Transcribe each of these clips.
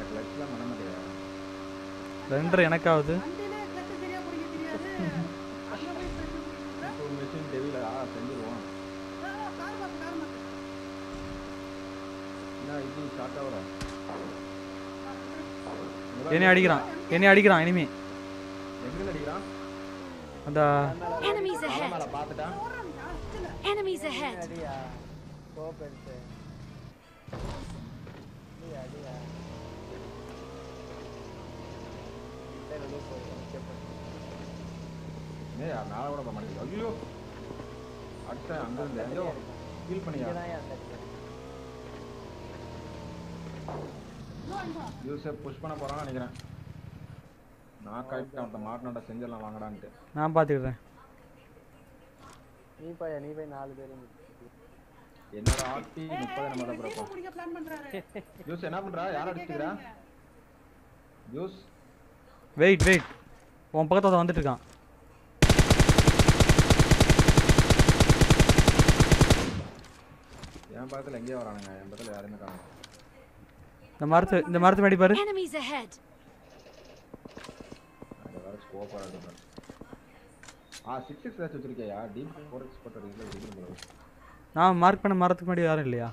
கிளச்லாம் பண்ண மாட்டேயா ரெண்டரை எனக்காவது வண்டியிலே clutch சரியா பிடிக்க தெரியாது. அங்க போய் clutch பிடிக்கிறீங்களா? இப்போ மிஷின் டெவிலா செஞ்சிருவோம் ஆ, ஆ, car மாத்து, car மாத்து. என்ன இது ஷார்ட் ஆகுற என்னை அடிக்கிறான் என்னை அடிக்கிறான் இனிமே எங்க அடிக்கிறான் அந்த Enemies மலை ahead! மேல பாத்துட்டான் ஓடுறானுங்க, அடிச்சுல. Enemies ahead! அடியா கோப் எடுத்து நீ அடியா சரி வெளியே போய் நிக்கப்பட்டு ஏய் மேல கூட போக மாட்டேங்குது ஐயோ அடிச்சேன் அங்க இருந்து ஐயோ ஃபீல் பண்ணியா இங்கதான் அந்த இடத்துல. யூசர் புஷ் பண்ண போறான்னு நினைக்கிறேன் நான் கரெக்டாக அவன்கிட்ட மாட்டினோட செஞ்சிடலாம் வாங்கடான்ட்டு நான் பார்த்துக்கிறேன் நீ போய் நீ போய் நாலு பேரும் என்னோட ஆர்டி முப்பது நம்ம தான் தீபம் பிறப்போம் பிடிக்க plan பண்றாரு. யூஸ் என்ன பண்றா யார் அடிச்சுக்கிறா யூஸ் வெயிட் வெயிட் உன் பக்கத்தில் வந்துட்டு இருக்கான் என் பக்கத்துல எங்கேயோ வரானுங்க என் பக்கத்துல யாருமே காணும் இந்த மரத்து இந்த மரத்து மேடி பாரு Enemies ahead! அங்க வேற ஸ்கோப் ஆடுறேன் ஆ சிக்ஸ் சிக்ஸ் ஏதாச்சும் வச்சிருக்கியா டீப் ஃபோர் எக்ஸ் போட்டு இதில் இருக்கு போல நான் மார்க் பண்ண மரத்துக்கு முன்னாடி யாரும் இல்லையா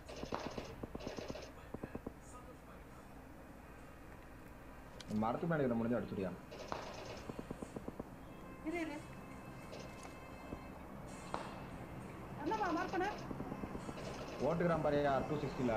மரத்து மேலே இதை முடிஞ்சு அடிச்சுடியா இரு, இரு. என்னம்மா mark பண்ண? ஓட்டுக்கிறான் பாரியா டூ சிக்ஸ்டியில்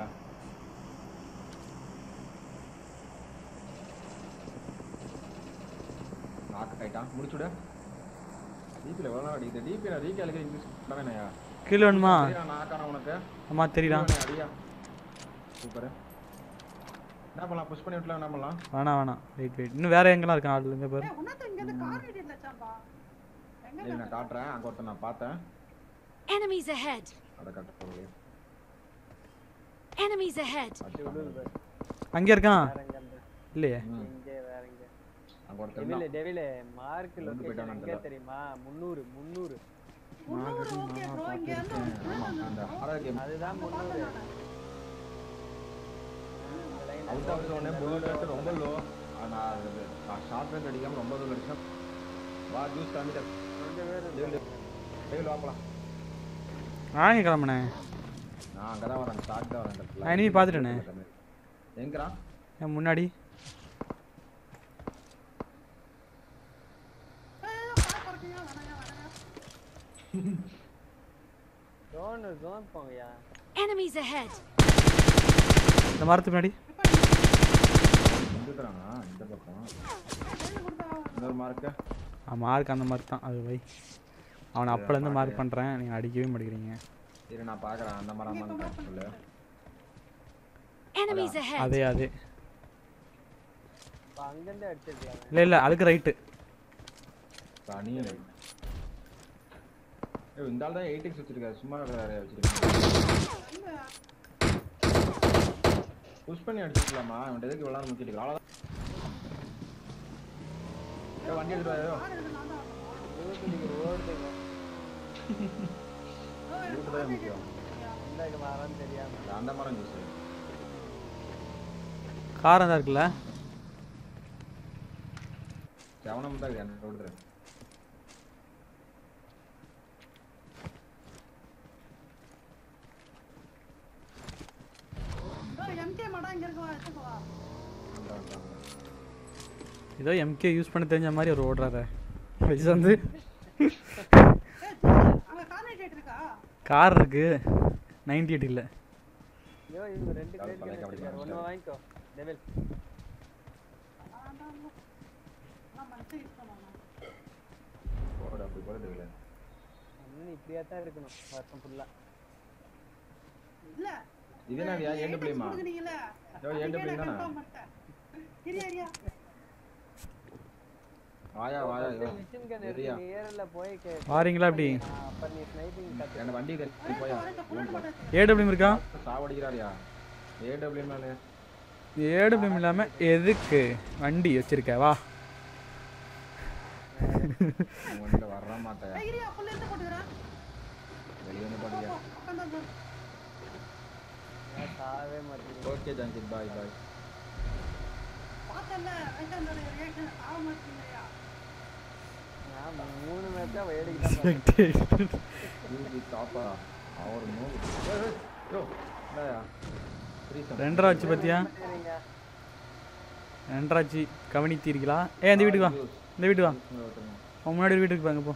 நாக்கு ஆயிட்டான் முடிச்சுடு டிபியில் எவ்வளோ நேரம் அடிக்குது டிபியில் ரீகேலுக்கு இங்கிலீஷ் பண்ணவேனையா கீழே வேணுமா நாக்கான உனக்கு ஆமா தெரியுதா இவனை அடியா சூப்பர் என்ன பண்ணலாம் புஷ் பண்ணி விட்டுலாம் என்ன பண்ணலாம் வேணாம் வேணாம் வெயிட் வெயிட் இன்னும் வேற எங்கெல்லாம் இருக்கான் ஆள் இங்க பாரு ஏய், உன்னத்த இங்க இருந்து car ஓட்டிட்டு வச்சான்பா. எங்க சரி நான் காட்டுறேன் அங்கே ஒருத்தன் நான் பார்த்தேன் Enemies ahead! அதை காட்டுறேன் Enemies ahead! அடிச்சுட்டான் அங்கே இருக்கான் வேற எங்க இருந்து இல்லையே ம் இங்கே வேற எங்க அங்கே ஒருத்தன் டெவில இருந்தான். டெவில மார்க் எங்க லொகேஷன் போயிட்டானான்னு எங்க தெரியல. தெரியுமா முந்நூறு முந்நூறு முந்நூறு okay bro, இங்க இருந்து ஆமா அந்த ஹாரர் கேம் அதுதான் முந்நூறு அவுட் ஆஃப் ஜோனே புல்லட் எடுத்து ரொம்ப லோ நான் அது நான் ஷார்ட் ரேஞ்ச் அடிக்காம ரொம்ப தூரம் அடிச்சேன் வா ஜூஸ் காமிட்டேன் கொஞ்சம் பேர் டேவில் வாப்பலாம் நான் எங்க கிளம்புனேன் நான் அங்கே தான் வரேன் ஸ்டார்ட் தான் வரேன் இந்த இடத்துல. நான் இனிமே பார்த்துட்டேனே. எங்கடா என் முன்னாடி ஏய், car பார்க்கிங்க, வேணாயா, வேணாயா. ஜோன் ஜோன் போங்கயா Enemies ahead! இந்த மரத்து முன்னாடி இங்க இருக்கிறானா இந்த பக்கம் இன்னொரு மார்க்கு மார்க் அந்த மாதிரி தான் அது வை அவனை அப்போலேருந்து மார்க் பண்ணுறேன் நீங்கள் அடிக்கவே மாட்டேங்கிறீங்க இரு நான் பார்க்குறேன் அந்த மாதிரி அம்மான்னு சொல்லு Enemies ahead! அதே அதே இப்போ அங்கேருந்து அடிச்சிருக்கலாம் இல்லை இல்லை அதுக்கு ரைட்டு தனி ஏய் இந்த ஆள் தான் எயிட் எக்ஸ் வச்சிருக்காரு சும்மா வேற வச்சிருக்காங்க புஷ் பண்ணி அடிச்சிருக்கலாமா அவன் எதுக்கு விளாட முக்கிட்டு அவ்வளோதான் ஏய், வண்டி எடுத்துட்டு வாயோ car எடுத்து நான் தான் வரணுமா? யூடியூப்க்கு ஓடுதுங்க ஏய், ரூட்டு தான் முக்கியம் இந்த இது வரன்னு தெரியாம இந்த அந்த மரம் ஜூஸ் காரம் தான் இருக்குல்ல செவனம் தான் எனக்கு கொடுத்துரு ஏய், MK மாடா இங்க இருக்கு வா, எடுத்துட்டு வா. ஏதோ எம்கே யூஸ் பண்ண தெரிஞ்ச மாதிரி அவர் ஓடுறாரு வயசு வந்து ஏய், ஜூஸ், அங்க car radiator இருக்கா? கார் இருக்கு நைன்டி எயிட் இல்லை ஐயோ இவங்க ரெண்டு கால் கிரேட் பழைய கபடி ஒன்று மாஸ்டர். வாங்கிக்கோ டெவில் வேண்டாம், வேண்டாம். நான் மனுஷன் use பண்ணுவேன். போட அப்படி போட தெரியல இன்னும் இப்படியா தான் இருக்கணும் வருஷம் ஃபுல்லா இல்ல இது என்னடியா நீங்க ஏண்டு apex பிளேமா கொடுக்குறீங்கல்ல, ஏய், ஏண்டு அதுக்கே பிளேம் நான் தானே confirm பண்ணிட்டேன். இரியா, இரியா. வாயா வாயா ஐயோ மிஷின் கன் சரியா? இருக்கு ஏர்ல போய் கே- வாரீங்களா இப்படி ஆ, அப்ப நீ ஸ்னைப்பிங் கத்து என்ன வண்டி கட்டி போயா வரேன், bullet போட்டாச்சு. ஏடபிள்யூம் இருக்கா சாவடிக்கிறாரியா ஏடபிள்யூ மேலே ஏடபிள்யூம் இல்லாமல் எதுக்கு வண்டி வச்சிருக்க வா உன் வண்டியில் வர மாட்டேன் ஏய், இரியா, full எடுத்து போட்டுக்கிறேன். வெளியே வந்து போ, பாட்டியா போ, உட்காந்து வந்து. சாவே மாட்டேங்குது ஓகே ஜாங்கித் பாய் பாய் பார்த்தல ரைட்டாண்டோட ரியாக்ஷன் ஆக மாட்டேங்கய்யா நான் மூணு மேட்சா வேடிக்கை தான் பார்த்தேன். யூசி டாப்பா அவர் நோ யோ என்னயா த்ரீ ரெண்டரை வச்சு பார்த்தியா சரிங்க. ரெண்டராச்சு கவனித்தீர்களா ஏ இந்த வீட்டுக்கு வா இந்த வீட்டுக்கு வா அவன் முன்னாடி ஒரு வீட்டுக்கு பாங்க போ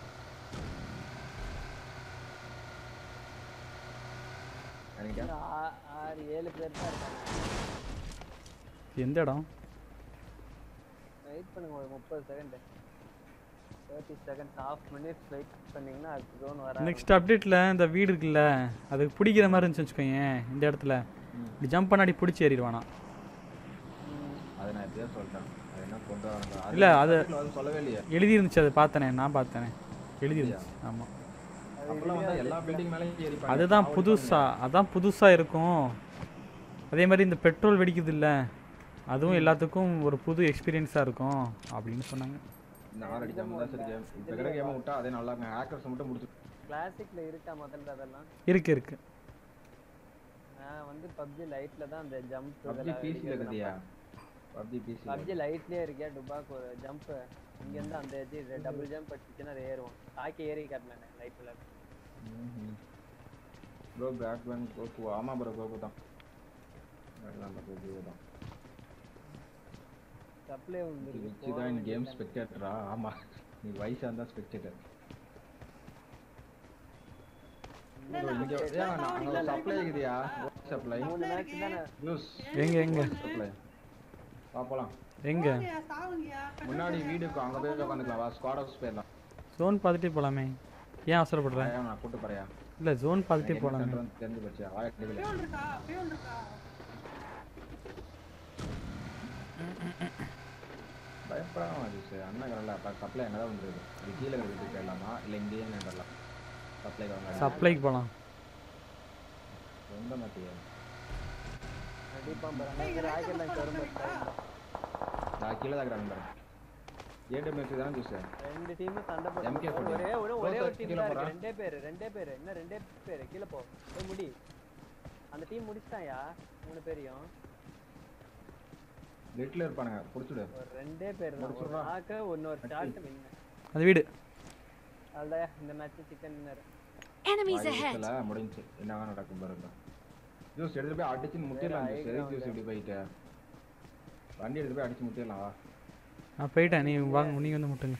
எனக்கு இன்னும் ஆ- ஆறு ஏழு பேர் தான் இருக்காங்க எந்த இடம் வெயிட் பண்ணுங்க ஒரு முப்பது second thirty seconds half minutes wait பண்ணீங்கன்னா அடுத்த ஜோன் வர நெக்ஸ்ட் அப்டேட்டில் இந்த வீடு இருக்குல்ல அதுக்கு பிடிக்கிற மாதிரி இருந்துச்சு வச்சுக்கோங்க இந்த இடத்துல இப்படி ஜம்ப் பண்ணாடி பிடிச்சி ஏறிடுவானா அதை நான் எப்படியோ சொல்லிட்டேன் அது என்ன கொண்டு வராங்க இல்ல, அது- வந்து சொல்லவே இல்லையே எழுதி இருந்துச்சு அதை பார்த்தனே நான் பார்த்தனே எழுதி இருந்துச்சு ஆமாம் அப்பெல்லாம் வந்து எல்லா பில்டிங் மேலேயும் ஏறி பாருங்க. அதுதான் சாவடி புதுசா அதான் புதுசா இருக்கும் அதே மாதிரி இந்த பெட்ரோல் வெடிக்குது இல்ல அதுவும் எல்லாத்துக்கும் ஒரு புது எக்ஸ்பீரியன்ஸாக இருக்கும் அப்படின்னு சொன்னாங்க இந்த ஆறு அடிக்காம தான் சரி கேம் இப்போ இருக்கிற கேம் விட்டா அதே நல்லா இருக்கும் ஹேக்கர்ஸ் மட்டும் முடிச்சு கிளாசிக்ல இருக்கா முதல்ல அதெல்லாம் இருக்கு இருக்கு நான் வந்து பப்ஜி லைட்ல தான் அந்த ஜம்ப் பப்ஜி பிசியில் இருக்குதியா பப்ஜி பிசி பப்ஜி லைட்லயே இருக்கியா டுபாக் ஒரு ஜம்ப் இங்க இருந்து அந்த இது டபுள் ஜம்ப் அடிச்சுன்னா அது ஏறுவோம் தாக்கி ஏறி காட்டினேன் லைட்ல ப்ரோ பேக் பேன் கோகு ஆமாம் ப்ரோ கோகு தான் எல்லாம் கோகு தான் சப்ளை வந்து விச்சு தான் இந்த கேம் ஸ்பெக்டேட்டரா ஆமாம் நீ வயசாக இருந்தால் ஸ்பெக்டேட்டர் அங்கே சப்ளை இருக்குதியா சப்ளை மூணு மேட்ச் தானே நியூஸ் எங்க எங்க சப்ளை வா போலாம் எங்க சாவுங்கய்யா முன்னாடி வீடுக்கு அங்கே போய் உட்காந்துக்கலாம் வா ஸ்குவாட் ஹவுஸ் போயிடலாம் ஜோன் பார்த்துட்டே போலாமே ஏன் அவசரப்படுற ஏன் நான் கூட்டு போறியா இல்லை ஜோன் பார்த்துட்டே போலாமே சென்டர் வந்து தெரிஞ்சு போச்சு ஆயிரத்தி ஃபியூல் இருக்கா ஃபியூல் இருக்கா பயப்படாம ஜூஸ் அண்ணன் கடல அப்போ சப்ளை எங்கே தான் வந்துருக்கு இது கீழே இருக்கிறது போயிடலாமா இல்லை இங்கேயே நின்றலாம் சப்ளை கடல சப்ளைக்கு போகலாம் எந்த மாட்டியா கண்டிப்பா பாருங்க ராக்கெட் லான்ச் வரும் நான் கீழே தான் இருக்கிறேன் பாரு ஏடு மேட்ச் தானே ஜூஸ் ரெண்டு டீம் சண்டை MK போட்டு போடு. ஒரே ஒரு ஒரே Close ஒரு up டீம் கீழே தான் இருக்கு போறா. ரெண்டே பேர் ரெண்டே பேர் என்ன ரெண்டே பேர் கீழே போ போய் முடி அந்த டீம் முடிச்சிட்டாயா மூணு பேரையும் நெட்டில் இருப்பானுங்க பிடிச்சிடு ஒரு ரெண்டே பேர் தான் ஒரு முடிச்சிடுறா. நாக்கு ஒன்னொரு ஷாட் வின் அந்த வீடு அதான் இந்த match chicken dinner Enemies ahead! இல்ல முடிஞ்சு என்ன வேணா நடக்கும் பாருங்க ஜூஸ் எடுத்து போய் அடிச்சு முட்டிடலாம் ஜூஸ் எதுக்கு ஜூஸ் இப்படி போயிட்டு வண்டி எடுத்து போய் அடிச்சு முட்டிடலாம் வா நான் போயிட்டேன் நீ வாங்க நீங்கள் வந்து முட்டுங்க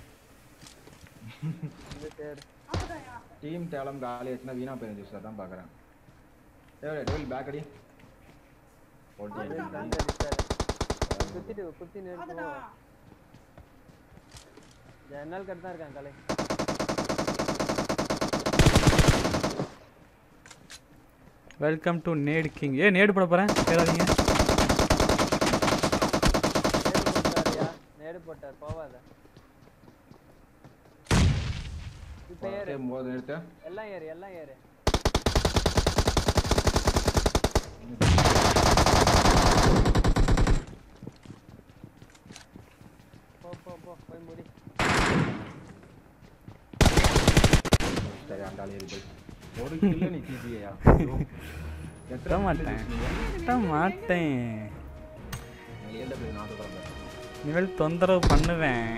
இந்த பேர் ஆமாதாயா டீம் டேலம் காலி ஆச்சுன்னா வீணா போயிடும் ஜூஸ் அதான் பார்க்குறேன் டேவில் டேவில் பேக் அடி போட்டி குத்திட்டு குத்தி நிறுத்து ஆமாடா ஜன்னல் கட்டு தான் இருக்கான் கலை வெல்கம் டு நேடு கிங் ஏ நேடு போட போகிறேன் பேராதீங்க நேடு போட்டாரியா நேடு போட்டார் போவாத இப்ப ஏறு போது நிறுத்து எல்லாம் ஏறு எல்லாம் ஏறு போ போ போ போய் முடி சரி அண்டாளி ஏறி போய் ஒரு கில்லு நீ சிபிஐயா விட மாட்டேன் விட மாட்டேன் ஏழு பேர் நாட்டு குழந்தை இனிமேல் தொந்தரவு பண்ணுவேன்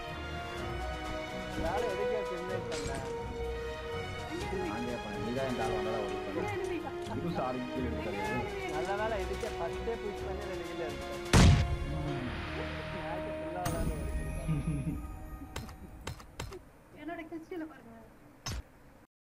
வேலை எதுக்கே பின்னேட் பண்ண நாங்களே பண்ண நீ தான் என் கால் வந்ததா ஒரு இது சாரி கீழே எடுத்தாரு நல்ல வேலை இதுக்கே ஃபர்ஸ்டே புஷ் பண்ணி ரெண்டு கிலோ எடுத்தேன் மேட்ச் ஃபுல்லாக விளாண்டு என்னோட கிறிஸ்டியில பாருங்க